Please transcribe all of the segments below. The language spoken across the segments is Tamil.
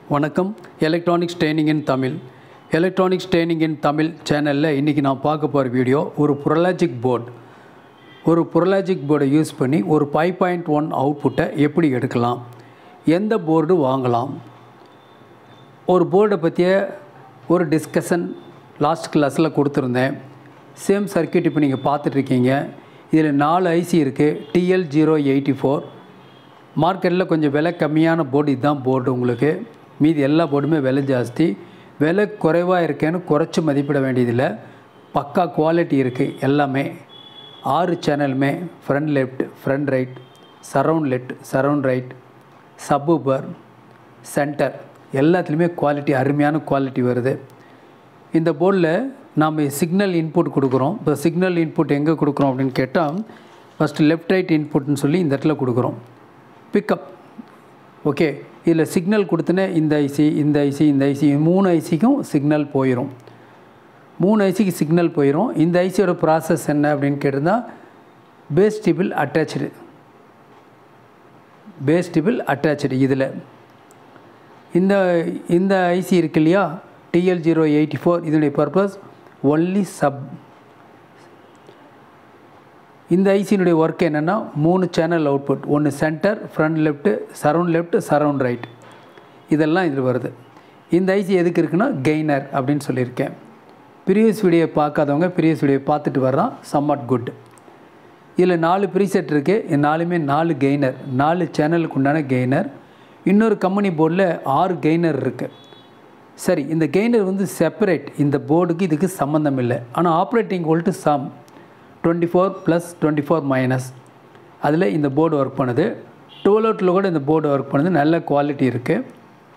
வணக்கம் electronics training in Tamil electronics training in Tamil சேனலில் இன்றைக்கி நான் பார்க்க போகிற வீடியோ ஒரு புரலாஜிக் போர்டு ஒரு புரலாஜிக் போர்டை யூஸ் பண்ணி ஒரு ஃபைவ் பாயிண்ட் ஒன் அவுட்புட்டை எப்படி எடுக்கலாம் எந்த போர்டு வாங்கலாம் ஒரு போர்டை பற்றிய ஒரு டிஸ்கஷன் லாஸ்ட் கிளாஸில் கொடுத்துருந்தேன் சேம் சர்க்கியூட் இப்போ நீங்கள் பார்த்துட்ருக்கீங்க இதில் நாலு ஐசி இருக்குது டிஎல் ஜீரோ எயிட்டி ஃபோர் மார்க்கெட்டில் கொஞ்சம் விலை கம்மியான போர்டு இதுதான் போர்டு உங்களுக்கு மீதி எல்லா போர்டுமே விலை ஜாஸ்தி விலை குறைவாக இருக்கேன்னு குறைச்சி மதிப்பிட வேண்டியதில்லை பக்கா குவாலிட்டி இருக்குது எல்லாமே ஆறு சேனலுமே front left front right surround left surround right subwoofer center எல்லாத்துலேயுமே குவாலிட்டி அருமையான குவாலிட்டி வருது இந்த போர்டில் நாம் சிக்னல் இன்புட் கொடுக்குறோம் இப்போ சிக்னல் இன்புட் எங்கே கொடுக்குறோம் அப்படின்னு கேட்டால் ஃபஸ்ட்டு லெஃப்ட் ரைட் இன்புட்னு சொல்லி இந்த இடத்துல கொடுக்குறோம் பிக்கப் ஓகே இதில் சிக்னல் கொடுத்தனே இந்த ஐசி இந்த ஐசி இந்த ஐசி மூணு ஐசிக்கும் சிக்னல் போயிடும் மூணு ஐசிக்கு சிக்னல் போயிடும் இந்த ஐசியோட ப்ராசஸ் என்ன அப்படின்னு கேட்டிருந்தால் bass treble attach bass treble attach இதில் இந்த இந்த ஐசி இருக்கு இல்லையா டிஎல் ஜீரோ எயிட்டி ஃபோர் இதனுடைய பர்பஸ் ஒன்லி சப் இந்த ஐசியினுடைய ஒர்க் என்னென்னா மூணு சேனல் அவுட்புட் ஒன்று center front left surround left surround right இதெல்லாம் இதில் வருது இந்த ஐசி எதுக்கு இருக்குன்னா கெய்னர் அப்படின்னு சொல்லியிருக்கேன் ப்ரீவியஸ் வீடியோ பார்க்காதவங்க ப்ரீவியஸ் வீடியோ பார்த்துட்டு வர்றான் சம்மாட் குட் இதில் நாலு ப்ரீசெட் இருக்குது இது நாலுமே நாலு கெய்னர் நாலு சேனலுக்கு உண்டான கெய்னர் இன்னொரு கம்பெனி போர்டில் ஆறு கெய்னர் இருக்குது சரி இந்த கெய்னர் வந்து செப்பரேட் இந்த போர்டுக்கு இதுக்கு சம்மந்தம் இல்லை ஆனால் operating volt some twenty four plus twenty four minus அதில் இந்த போர்டு ஒர்க் பண்ணுது டுவெல் அவுட்டில் கூட இந்த போர்டு ஒர்க் பண்ணுது நல்ல குவாலிட்டி இருக்குது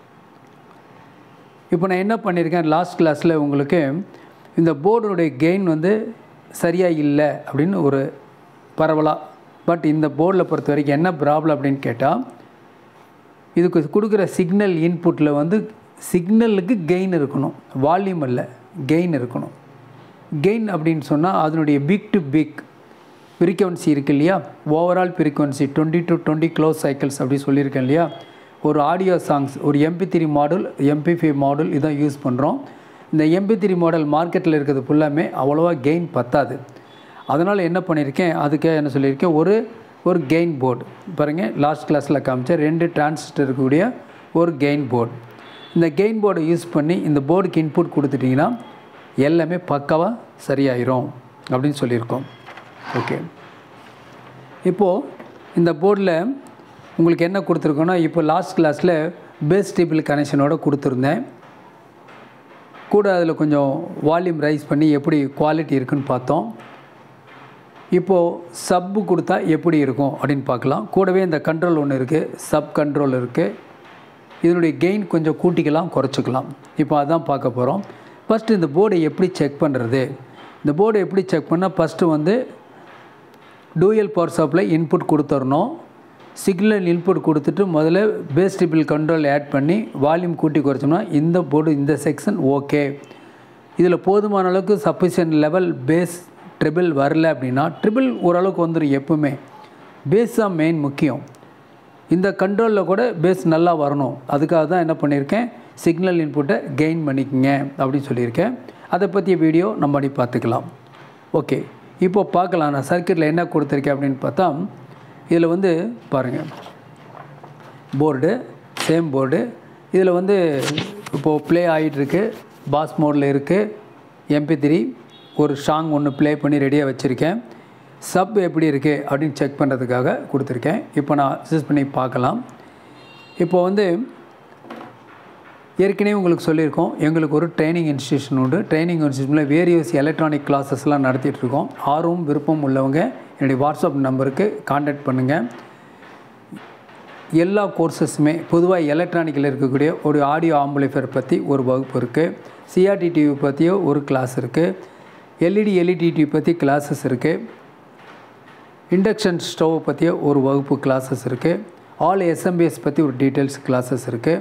இப்போ நான் என்ன பண்ணியிருக்கேன் லாஸ்ட் கிளாஸில் உங்களுக்கு இந்த போர்டுடைய கெயின் வந்து சரியாக இல்லை அப்படின்னு ஒரு பரவலாக பட் இந்த போர்டில் பொறுத்த வரைக்கும் என்ன ப்ராப்ளம் அப்படின்னு கேட்டால் இதுக்கு கொடுக்குற சிக்னல் இன்புட்டில் வந்து சிக்னலுக்கு கெயின் இருக்கணும் வால்யூம் இல்லை கெயின் இருக்கணும் கெயின் அப்படின்னு சொன்னால் அதனுடைய பிக் டு பிக் ஃப்ரீக்வன்சி இருக்குது இல்லையா overall frequency twenty to twenty close cycles அப்படி சொல்லியிருக்கேன் இல்லையா ஒரு ஆடியோ சாங்ஸ் ஒரு MP three model MP five model இதான் யூஸ் பண்ணுறோம் இந்த எம்பி த்ரீ மாடல் மார்க்கெட்டில் இருக்கிறது ஃபுல்லாமே அவ்வளோவா கெயின் பத்தாது அதனால் என்ன பண்ணியிருக்கேன் அதுக்கு என்ன சொல்லியிருக்கேன் ஒரு ஒரு கெயின் போர்டு பாருங்கள் லாஸ்ட் கிளாஸில் காமிச்சேன் ரெண்டு டிரான்சிஸ்டர் இருக்கக்கூடிய ஒரு கெயின் போர்டு இந்த கெயின் போர்டை யூஸ் பண்ணி இந்த போர்டுக்கு இன்புட் கொடுத்துட்டிங்கன்னா எல்லாமே பக்காவாக சரியாயிரும் அப்படின்னு சொல்லியிருக்கோம் ஓகே இப்போது இந்த போர்டில் உங்களுக்கு என்ன கொடுத்துருக்கோன்னா இப்போ லாஸ்ட் கிளாஸில் பேஸ் டிபிள் கனெக்ஷனோட கொடுத்துருந்தேன் கூட அதில் கொஞ்சம் வால்யூம் ரைஸ் பண்ணி எப்படி குவாலிட்டி இருக்குன்னு பார்த்தோம் இப்போது சப்பு கொடுத்தா எப்படி இருக்கும் அப்படின்னு பார்க்கலாம் கூடவே இந்த கண்ட்ரோல் ஒன்று இருக்குது சப் கண்ட்ரோல் இருக்குது இதனுடைய கெயின் கொஞ்சம் கூட்டிக்கலாம் குறைச்சிக்கலாம் இப்போ அதான் பார்க்க போகிறோம் ஃபஸ்ட்டு இந்த போர்டை எப்படி செக் பண்ணுறது இந்த போர்டை எப்படி செக் பண்ணால் ஃபஸ்ட்டு வந்து டூயல் பவர் சப்ளை இன்புட் கொடுத்துடணும் சிக்னல் இன்புட் கொடுத்துட்டு முதல்ல பேஸ் டிபிள் கண்ட்ரோல் ஆட் பண்ணி வால்யூம் கூட்டி குறைச்சோம்னா இந்த போர்டு இந்த செக்ஷன் ஓகே இதில் போதுமான அளவுக்கு சஃபிஷியன்ட் லெவல் பேஸ் ட்ரிபிள் வரல அப்படின்னா ட்ரிபிள் ஓரளவுக்கு வந்துடும் எப்பவுமே பேஸ் தான் மெயின் முக்கியம் இந்த கண்ட்ரோலில் கூட பேஸ் நல்லா வரணும் அதுக்காக தான் என்ன பண்ணியிருக்கேன் சிக்னல் இன்புட்டை கெயின் பண்ணிக்கங்க அப்படின்னு சொல்லியிருக்கேன் அதை பற்றிய வீடியோ நம்ம அப்படி பார்த்துக்கலாம் ஓகே இப்போ பார்க்கலாம் நான் சர்க்கியூட்டில் என்ன கொடுத்துருக்கேன் அப்படின்னு பார்த்தா இதில் வந்து பாருங்கள் போர்டு சேம் போர்டு இதில் வந்து இப்போது ப்ளே ஆகிட்டுருக்கு பாஸ் மோடில் இருக்குது எம்பி த்ரீ ஒரு சாங் ஒன்று ப்ளே பண்ணி ரெடியாக வச்சுருக்கேன் சப் எப்படி இருக்குது அப்படின்னு செக் பண்ணுறதுக்காக கொடுத்துருக்கேன் இப்போ நான் அட்ஜஸ்ட் பண்ணி பார்க்கலாம் இப்போ வந்து ஏற்கனவே உங்களுக்கு சொல்லியிருக்கோம் எங்களுக்கு ஒரு ட்ரைனிங் இன்ஸ்டியூஷன் உண்டு ட்ரைனிங் இன்ஸ்டியூஷனில் வேரியஸ் எலக்ட்ரானிக் கிளாஸஸ்லாம் நடத்திட்டுருக்கோம் ஆர்வம் விருப்பம் உள்ளவங்க என்னுடைய வாட்ஸ்அப் நம்பருக்கு காண்டாக்ட் பண்ணுங்கள் எல்லா கோர்சஸுமே பொதுவாக எலக்ட்ரானிக்கில் இருக்கக்கூடிய ஒரு ஆடியோ ஆம்புலிஃபர் பற்றி ஒரு வகுப்பு இருக்குது சிஆர்டி டிவி பற்றியோ ஒரு கிளாஸ் இருக்குது எல்இடி எல்இடி டிவி பற்றி கிளாஸஸ் இருக்குது இண்டக்ஷன் ஸ்டவ் பற்றிய ஒரு வகுப்பு கிளாஸஸ் இருக்குது ஆல் எஸ்எம்பிஎஸ் பற்றி ஒரு டீட்டெயில்ஸ் கிளாஸஸ் இருக்குது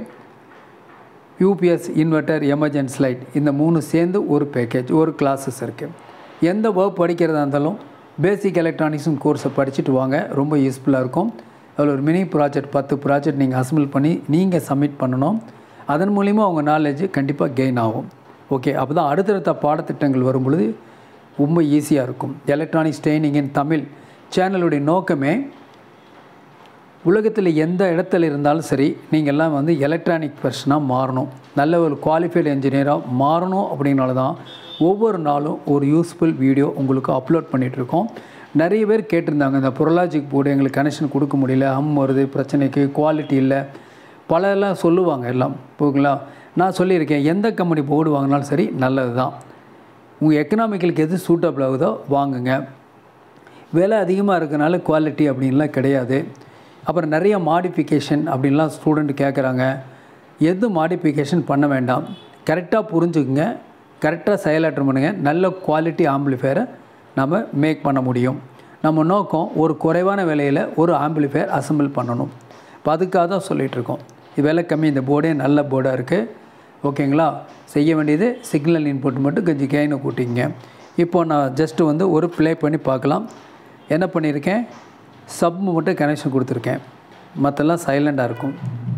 யூபிஎஸ் இன்வெர்ட்டர் எமர்ஜென்சி லைட் இந்த மூணு சேர்ந்து ஒரு பேக்கேஜ் ஒரு கிளாஸஸ் இருக்குது எந்த வகுப்பு படிக்கிறதா இருந்தாலும் பேசிக் எலக்ட்ரானிக்ஸும் கோர்ஸை படிச்சுட்டு வாங்க ரொம்ப யூஸ்ஃபுல்லாக இருக்கும் அதில் ஒரு மினி ப்ராஜெக்ட் பத்து ப்ராஜெக்ட் நீங்கள் அசம்பிள் பண்ணி நீங்கள் சப்மிட் பண்ணணும் அதன் மூலிமா அவங்க நாலேஜ் கண்டிப்பாக கெயின் ஆகும் ஓகே அப்போ தான் அடுத்தடுத்த பாடத்திட்டங்கள் வரும் பொழுது ரொம்ப ஈஸியாக இருக்கும் எலக்ட்ரானிக்ஸ் ட்ரைனிங் இன் தமிழ் சேனலுடைய நோக்கமே உலகத்தில் எந்த இடத்துல இருந்தாலும் சரி நீங்கள்லாம் வந்து எலக்ட்ரானிக் பர்சனாக மாறணும் நல்ல ஒரு குவாலிஃபைடு என்ஜினியராக மாறணும் அப்படின்னால தான் ஒவ்வொரு நாளும் ஒரு யூஸ்ஃபுல் வீடியோ உங்களுக்கு அப்லோட் பண்ணிகிட்ருக்கோம் நிறைய பேர் கேட்டிருந்தாங்க இந்த புரலாஜிக் போர்டு எங்களுக்கு கனெக்ஷன் கொடுக்க முடியல ஹம் வருது பிரச்சனைக்கு குவாலிட்டி இல்லை பல எல்லாம் சொல்லுவாங்க எல்லாம் போங்களா நான் சொல்லியிருக்கேன் எந்த கம்பெனி போர்டு வாங்கினாலும் சரி நல்லது தான் உங்கள் எக்கனாமிக்கலுக்கு எது சூட்டபிள் ஆகுதோ வாங்குங்க விலை அதிகமாக இருக்கனால குவாலிட்டி அப்படின்லாம் கிடையாது அப்புறம் நிறைய மாடிஃபிகேஷன் அப்படின்லாம் ஸ்டூடெண்ட் கேட்குறாங்க எது மாடிஃபிகேஷன் பண்ண வேண்டாம் கரெக்டாக புரிஞ்சுக்குங்க கரெக்டாக செயலாற்றம் பண்ணுங்கள் நல்ல குவாலிட்டி ஆம்பிளிஃபையரை நம்ம மேக் பண்ண முடியும் நம்ம நோக்கம் ஒரு குறைவான விலையில் ஒரு ஆம்பிளிஃபையர் அசம்பிள் பண்ணணும் இப்போ அதுக்காக தான் சொல்லிகிட்டு இருக்கோம் விலை கம்மி இந்த போர்டே நல்ல போர்டாக இருக்குது ஓகேங்களா செய்ய வேண்டியது சிக்னல் இன்புட் மட்டும் கொஞ்சம் கெயினை கூட்டிங்க இப்போ நான் ஜஸ்ட்டு வந்து ஒரு ப்ளே பண்ணி பார்க்கலாம் என்ன பண்ணியிருக்கேன் சப் மட்டும் கனெக்ஷன் கொடுத்துருக்கேன் மற்றெல்லாம் சைலண்டாக இருக்கும்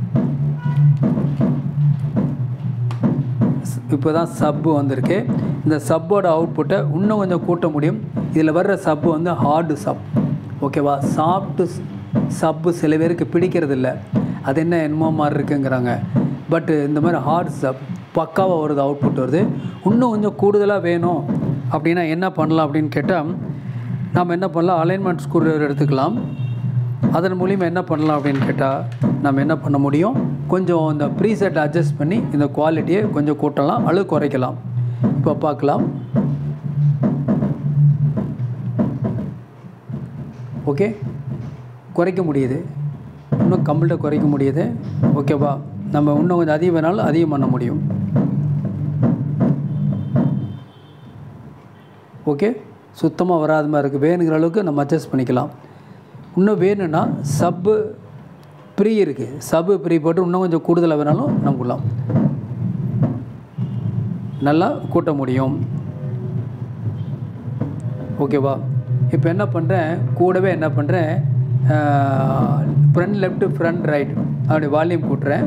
இப்போ தான் சப்பு வந்திருக்கு இந்த சப்போட அவுட்புட்டை இன்னும் கொஞ்சம் கூட்ட முடியும் இதில் வர்ற சப்பு வந்து ஹார்டு சப் ஓகேவா சாஃப்ட்டு சப்பு சில பேருக்கு பிடிக்கிறது இல்லை அது என்ன என்னமோ மாதிரி இருக்குங்கிறாங்க பட் இந்த மாதிரி ஹார்ட் சப் பக்காவாக வருது அவுட்புட் வருது இன்னும் கொஞ்சம் கூடுதலாக வேணும் அப்படின்னா என்ன பண்ணலாம் அப்படின்னு கேட்டால் நாம் என்ன பண்ணலாம் அலைன்மெண்ட் ஸ்க்ரூ எடுத்துக்கலாம் அதன் மூலிமா என்ன பண்ணலாம் அப்படின்னு கேட்டால் நம்ம என்ன பண்ண முடியும் கொஞ்சம் இந்த ப்ரீசெட் அட்ஜஸ்ட் பண்ணி இந்த குவாலிட்டியை கொஞ்சம் கூட்டலாம் அல்லது குறைக்கலாம் இப்போ பார்க்கலாம் ஓகே குறைக்க முடியுது இன்னும் கம்ப்ளீட்டாக குறைக்க முடியுது ஓகேவா நம்ம இன்னும் கொஞ்சம் அதிகம் வேணாலும் அதிகம் பண்ண முடியும் ஓகே சுத்தமாக வராத மாதிரி இருக்குது வேணுங்கிற அளவுக்கு நம்ம அட்ஜஸ்ட் பண்ணிக்கலாம் இன்னும் வேணும்னா சப்பு ப்ரீ இருக்குது சப்பு ப்ரீ போட்டு இன்னும் கொஞ்சம் கூடுதலாக வேணாலும் நம்பலாம் நல்லா கூட்ட முடியும் ஓகேவா இப்போ என்ன பண்ணுறேன் கூடவே என்ன பண்ணுறேன் ஃப்ரண்ட் லெஃப்ட் ஃப்ரண்ட் ரைட் அப்படி வால்யூம் கூட்டுறேன்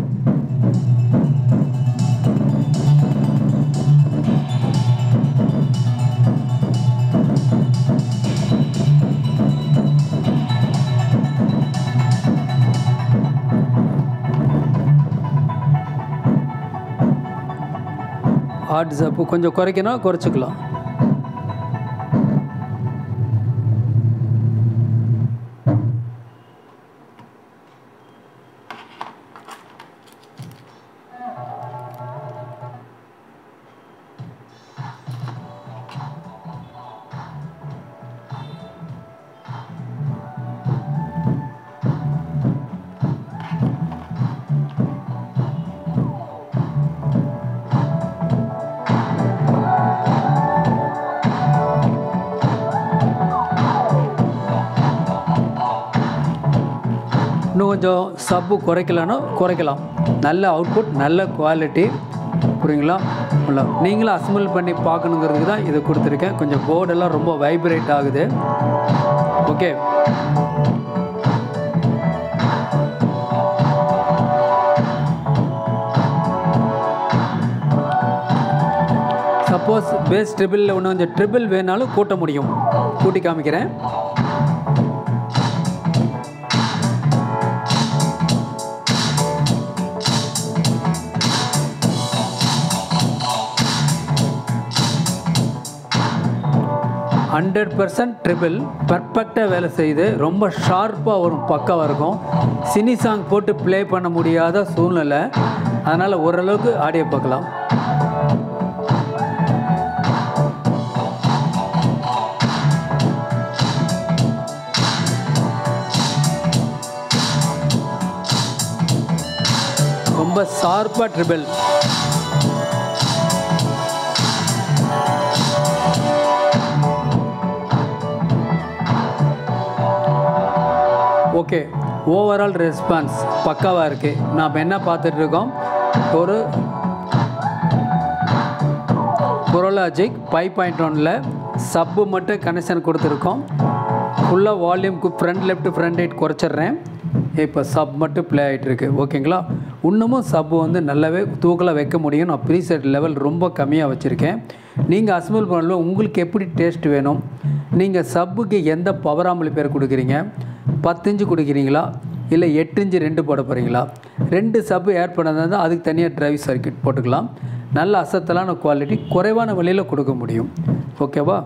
ஹார்ட் சப்பு கொஞ்சம் குறைக்கணும் குறைச்சிக்கலாம் இன்னும் கொஞ்சம் சப்பு குறைக்கலான்னா குறைக்கலாம் நல்ல அவுட்புட் நல்ல குவாலிட்டி புரியுங்களா இல்லை நீங்களும் அசம்பிள் பண்ணி பார்க்கணுங்கிறதுக்கு தான் இதை கொடுத்துருக்கேன் கொஞ்சம் போர்டெல்லாம் ரொம்ப வைப்ரேட் ஆகுது ஓகே சப்போஸ் பேஸ் ட்ரிபிளில் ஒன்று கொஞ்சம் ட்ரிபிள் வேணாலும் கூட்ட முடியும் கூட்டி காமிக்கிறேன் ஹண்ட்ரட் பர்சன்ட் ட்ரிபிள் பர்ஃபெக்டாக வேலை செய்யுது ரொம்ப ஷார்ப்பாக வரும் பக்காவாக இருக்கும் சினி சாங் போட்டு ப்ளே பண்ண முடியாத சூழ்நிலை அதனால் ஓரளவுக்கு ஆடியோ பார்க்கலாம் ரொம்ப ஷார்ப்பாக ட்ரிபிள் ஓகே ஓவரால் ரெஸ்பான்ஸ் பக்காவாக இருக்குது நாம் என்ன பார்த்துட்டு இருக்கோம் ஒரு புரோலாஜிக் ஃபைவ் பாயிண்ட் ஒனில் சப்பு மட்டும் கனெக்ஷன் கொடுத்துருக்கோம் ஃபுல்லாக வால்யூம்க்கு ஃப்ரண்ட் லெஃப்ட் ஃப்ரண்ட் ரைட் குறைச்சிட்றேன் இப்போ சப் மட்டும் ப்ளே ஆகிட்டு இருக்கு ஓகேங்களா இன்னமும் சப் வந்து நல்லாவே தூக்கலாக வைக்க முடியும் நான் ப்ரீசெட் லெவல் ரொம்ப கம்மியாக வச்சுருக்கேன் நீங்கள் அசம்பிள் பண்ணல உங்களுக்கு எப்படி டேஸ்ட் வேணும் நீங்கள் சப்புக்கு எந்த பவர் ஆம்பிளிஃபையர் கொடுக்குறீங்க பத்து இன்ச்சு கொடுக்குறீங்களா இல்லை எட்டு இன்ச்சு ரெண்டு போட போகிறீங்களா ரெண்டு சப்பு ஏர் பண்ணதான் அதுக்கு தனியாக டிரைவ் சர்க்கியூட் போட்டுக்கலாம் நல்ல அசத்தலான குவாலிட்டி குறைவான விலையில் கொடுக்க முடியும் ஓகேவா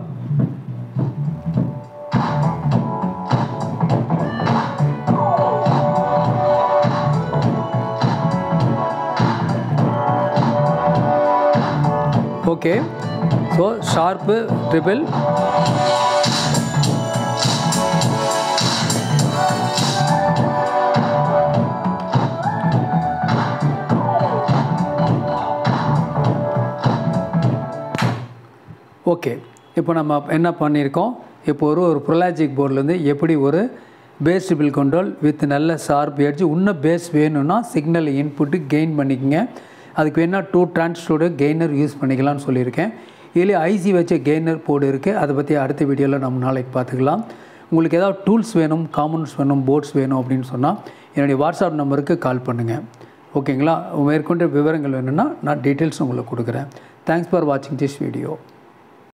okay so sharp treble okay இப்போ நம்ம என்ன பண்ணியிருக்கோம் இப்போ ஒரு ஒரு ப்ரொலாஜிக் போர்ட்லேருந்து எப்படி ஒரு பேஸ் ட்ரிபிள் கண்ட்ரோல் வித் நல்ல ஷார்ப் எட்ஜ் இன்னும் பேஸ் வேணும்னா சிக்னல் இன்புட்டு கெயின் பண்ணிக்கங்க அதுக்கு வேணால் டூ டிரான்ஸ்டோட கெய்னர் யூஸ் பண்ணிக்கலாம்னு சொல்லியிருக்கேன் இதில் ஐசி வச்ச கெய்னர் போர்டு இருக்குது அதை பற்றி அடுத்த வீடியோவில் நம்ம நாளைக்கு பார்த்துக்கலாம் உங்களுக்கு ஏதாவது டூல்ஸ் வேணும் காமன்ஸ் வேணும் போர்ட்ஸ் வேணும் அப்படின்னு சொன்னால் என்னுடைய வாட்ஸ்அப் நம்பருக்கு கால் பண்ணுங்கள் ஓகேங்களா மேற்கொண்ட விவரங்கள் வேணும்னா நான் டீட்டெயில்ஸ் உங்களுக்கு கொடுக்குறேன் தேங்க்ஸ் ஃபார் வாட்சிங் திஸ் வீடியோ